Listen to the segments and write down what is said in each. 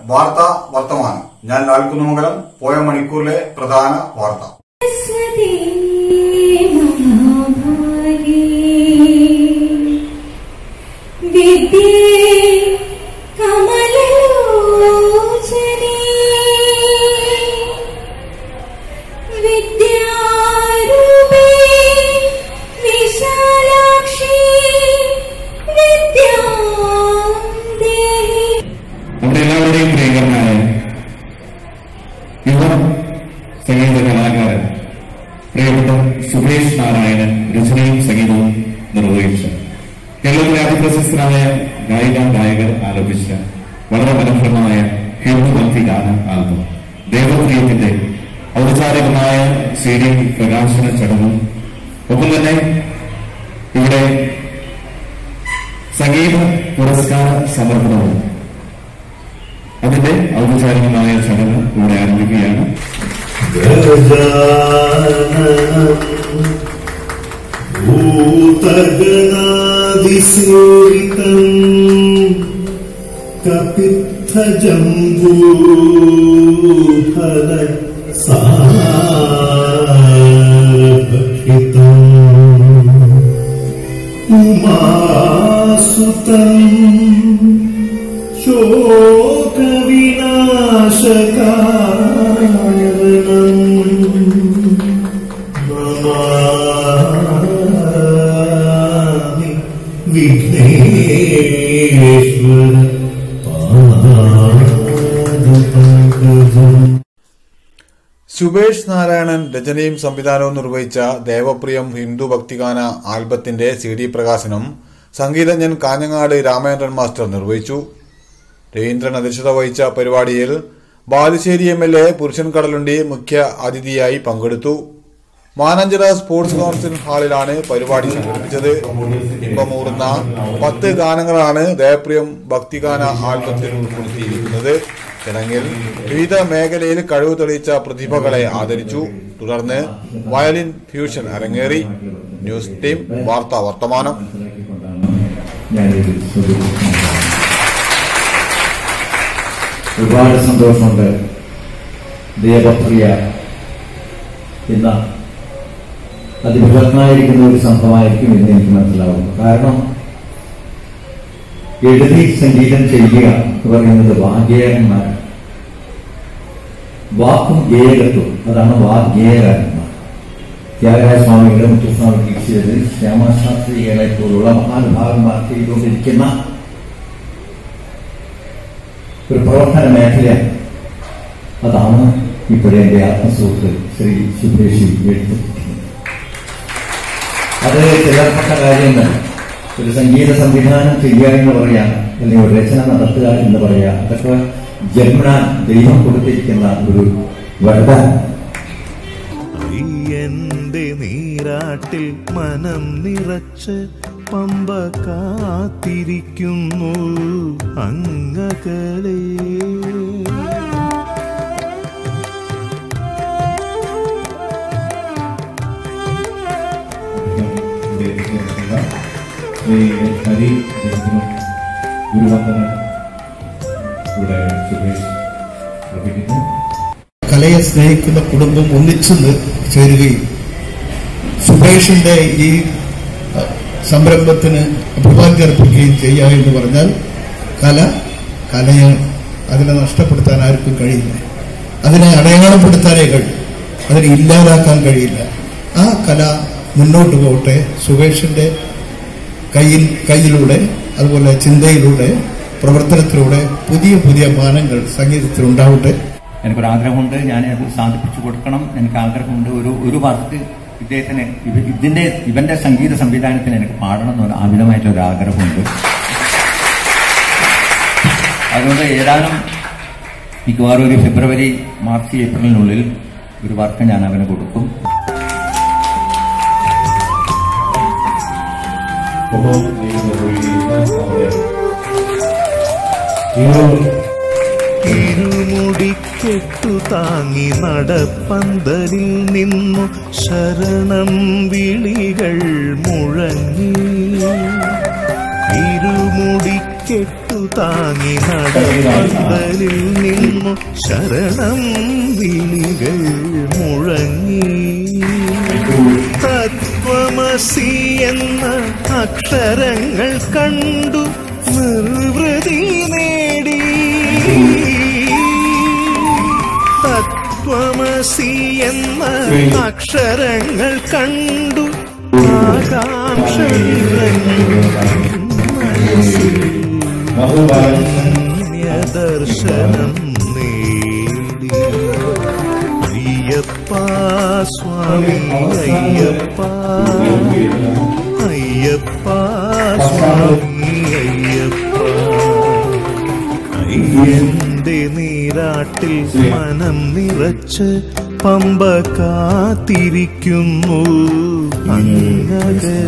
വാർത്ത വർത്തമാനം ഞാൻ ലാൽകുന്നമംഗലം പോയ മണിക്കൂറിലെ പ്രധാന വാർത്ത सरस्वती महाभागे विद्ये कमलोचने विद्यारूपे विशालाक्षी विद्यां देहि നമ്മുടെ എല്ലാവരുടെയും പ്രിയങ്കരനായ യുവ സംഗീത കലാകാരൻ പ്രിയപ്പെട്ട സുരേഷ് നാരായണൻ രചനയും സംഗീതവും നിർവഹിച്ചു കേരളത്തിലെ അതിപ്രശസ്തനായ ഗായിക ഗായകർ ആലപിച്ച വളരെ മനോഹരമായ ഹിന്ദുഭക്തി ഗാന ആൽബം ദേവപ്രിയത്തിന്റെ ഔപചാരികമായ സി ഡി പ്രകാശന ചടങ്ങും ഒപ്പം തന്നെ ഇവിടെ സംഗീത പുരസ്കാര സമർപ്പണവും അതിന്റെ ഔപചാരികമായ ചടങ്ങ് ഇവിടെ ആരംഭിക്കുകയാണ് भूतगणादिसेवितम् कपित्थजम्बूफल सारभक्षितम् उमासुतम् शोकविनाशकारणम् नमामि विघ्नेश्वर पादपङ्कजम् സുബേഷ് നാരായണൻ രചനയും സംവിധാനവും നിർവഹിച്ച ദേവപ്രിയം ഹിന്ദു ഭക്തിഗാന ആൽബത്തിന്റെ സി ഡി പ്രകാശനം സംഗീതജ്ഞൻ കാഞ്ഞങ്ങാട് രാമേന്ദ്രൻ മാസ്റ്റർ നിർവഹിച്ചു രവീന്ദ്രൻ അധ്യക്ഷത വഹിച്ച പരിപാടിയിൽ ബാലുശ്ശേരി എം എൽ എ പുരുഷൻ കടലുണ്ടി മുഖ്യ അതിഥിയായി പങ്കെടുത്തു മാനഞ്ചിറ സ്പോർട്സ് കൗൺസിൽ ഹാളിലാണ് പരിപാടി സംഘടിപ്പിച്ചത് ഇമ്പമൂറുന്ന പത്ത് ഗാനങ്ങളാണ് ദേവപ്രിയം ഭക്തിഗാന ആൽബത്തിൽ ഉൾപ്പെടുത്തിയിരിക്കുന്നത് ചടങ്ങിൽ വിവിധ മേഖലയിൽ കഴിവ് തെളിയിച്ച പ്രതിഭകളെ ആദരിച്ചു തുടർന്ന് വയലിൻ ഫ്യൂഷൻ അരങ്ങേറി ന്യൂസ് ടീം വാർത്താ വർത്തമാനം ഞാനിത് സൂചിപ്പിക്കുന്നത് ഒരുപാട് സന്തോഷമുണ്ട് ദേവപ്രിയ എന്ന അതിബൃഹത്തായിരിക്കുന്ന ഒരു സംഭവമായിരിക്കും എന്ന് എനിക്ക് മനസ്സിലാവുന്നു കാരണം എഴുതി സംഗീതം ചെയ്യുക എന്ന് പറയുന്നത് വാഗ്ഗേയന്മാർ വാക്കും ഗേയകത്വം അതാണ് വാഗ്ഗേയകാരന്മാർ ത്യാഗരാജ സ്വാമികളെ മുത്തുസ്വാമി ദീക്ഷിതര് ശ്യാമശാസ്ത്രികളെ പോലുള്ള മഹാനുഭാവന്മാർ ചെയ്തുകൊണ്ടിരിക്കുന്ന ഒരു പ്രവർത്തന മേഖലയാണ് അതാണ് ഇപ്പോഴെ എന്റെ ആത്മസുഹൃത്ത് ശ്രീ സുരേഷി എടുത്തിരിക്കുന്നത് അത് ചിലർപ്പെട്ട കാര്യങ്ങൾ ഒരു സംഗീത സംവിധാനം ചെയ്യുക എന്ന് പറയാം അല്ലെങ്കിൽ ഒരു രചന നടത്തുക എന്ന് പറയാം അതൊക്കെ ജന്മന ദൈവം കൊടുത്തിരിക്കുന്ന ഒരു വരദാനം അയ്യന്റെ നീരാട്ടിൽ മനം നിറച്ച് പമ്പ കാത്തിരിക്കുന്നു അങ്ങകളെ ശ്രീ ഹരി അദ്ദേഹത്തിനും ഗുരുവന്ദന ഇവിടെ സുരേഷ് അർപ്പിക്കുന്നു കലയെ സ്നേഹിക്കുന്ന കുടുംബം ഒന്നിച്ചു നി- ചേരുകയും സുബേഷിന്റെ ഈ അഹ്, സംരംഭത്തിന് അഭിവാദ്യം അർപ്പിക്കുകയും ചെയ്യുക എന്ന് പറഞ്ഞാൽ കല കലയെ അതിനെ നഷ്ടപ്പെടുത്താൻ ആർക്കും കഴിയില്ല അതിനെ അടയാളപ്പെടുത്താനേ കഴിയും അതിനെ ഇല്ലാതാക്കാൻ കഴിയില്ല ആ കല മുന്നോട്ട് പോകട്ടെ സുബേഷിന്റെ കയ്യിൽ കയ്യിലൂടെ അതുപോലെ ചിന്തയിലൂടെ പ്രവർത്തനത്തിലൂടെ പുതിയ പുതിയ മാനങ്ങൾ സംഗീതത്തിൽ ഉണ്ടാവട്ടെ എനിക്കൊരു ആഗ്രഹമുണ്ട് ഞാൻ അത് സാധിപ്പിച്ചു കൊടുക്കണം എനിക്ക് ആഗ്രഹമുണ്ട് ഒരു ഒരു വർക്ക് ഇദ്ദേഹത്തിന് ഇവ- ഇതിന്റെ ഇവന്റെ സംഗീത സംവിധാനത്തിന് എനിക്ക് പാടണം എന്നൊരു അമിതമായിട്ടൊരു ആഗ്രഹമുണ്ട് അതുകൊണ്ട് ഏതാനും മിക്കവാറും ഒരു ഫെബ്രുവരി മാർച്ച് ഏപ്രിലിനുള്ളിൽ ഒരു വർക്ക് ഞാൻ അവന് കൊടുക്കും ഒപ്പം നിങ്ങൾ നിർവഹിക്കുന്ന നമ്മുടെ ഹീറോ ഇരുമുടിക്കെട്ടു താങ്ങി നടപ്പന്തലിൽ നിന്നു ശരണം വിളികൾ മുഴങ്ങി ഇരുമുടിക്കെട്ടു കെട്ടു താങ്ങി നടപ്പന്തലിൽ നിന്നു ശരണം വിളികൾ മുഴങ്ങി തത്വമസി എന്ന അക്ഷരങ്ങൾ കണ്ടു നിർവൃതി നേടി തത്വമസി എന്ന അക്ഷരങ്ങൾ കണ്ടു ആകാംക്ഷ ദർശനം നേടി അയ്യപ്പ സ്വാമി അയ്യപ്പ അയ്യപ്പ സ്വാമി അയ്യപ്പ അയ്യന്റെ നീരാട്ടിൽ മനം നിറച്ച് പമ്പ കാത്തിരിക്കുന്നു അങ്ങകലെ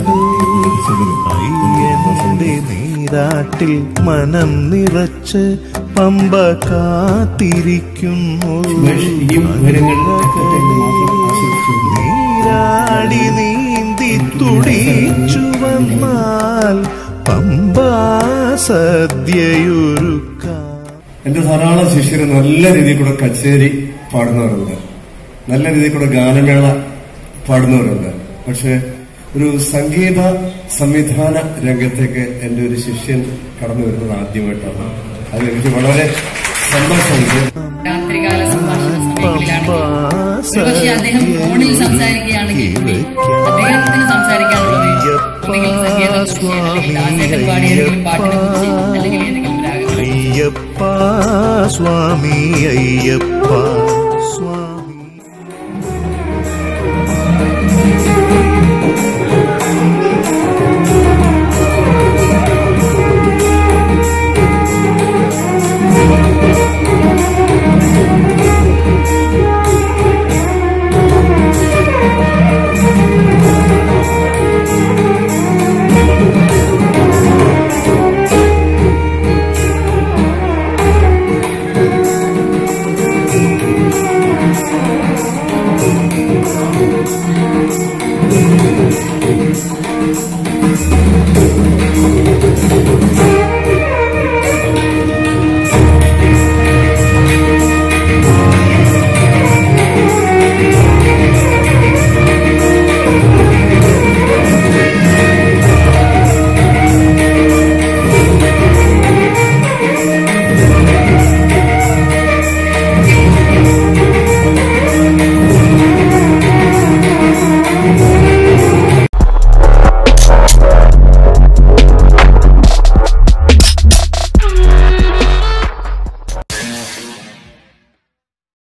അയ്യന്റെ നീരാട്ടിൽ മനം നിറച്ച് പമ്പ കാത്തിരിക്കുന്നു ഈ വിവരങ്ങൾ എത്തട്ടെ എന്ന് മാത്രം ആശംസിച്ചുകൊണ്ട് നീരാടി നീന്തി തുടിച്ചു വന്നാൽ പമ്പാ സദ്യയൊരുക്കാം എന്റെ ധാരാളം ശിഷ്യർ നല്ല രീതിയിൽ കൂടെ കച്ചേരി പാടുന്നവരുണ്ട് നല്ല രീതിയിൽ കൂടെ ഗാനമേള പാടുന്നവരുണ്ട് പക്ഷെ ഒരു സംഗീത സംവിധാന രംഗത്തേക്ക് എന്റെ ഒരു ശിഷ്യൻ കടന്നു വരുന്നത് ആദ്യമായിട്ടാണ് അതിൽ എനിക്ക് വളരെ സന്തോഷമുണ്ട് രാത്രികാല സംഭാഷണ സമയങ്ങളിലാണ് ഒരുപക്ഷെ അദ്ദേഹം ഫോണിൽ സംസാരിക്കുകയാണെങ്കിൽ കൂടി അദ്ദേഹത്തിന് സംസാരിക്കാനുള്ളത് ഒന്നുകിൽ സംഗീതത്തെ കുറിച്ച് അല്ലെങ്കിൽ ദാസേട്ടൻ പാടിയ ഏതെങ്കിലും പാട്ടിനെ കുറിച്ച് അല്ലെങ്കിൽ ഏതെങ്കിലും രാഗങ്ങളെ അയ്യപ്പ സ്വാമി അയ്യപ്പ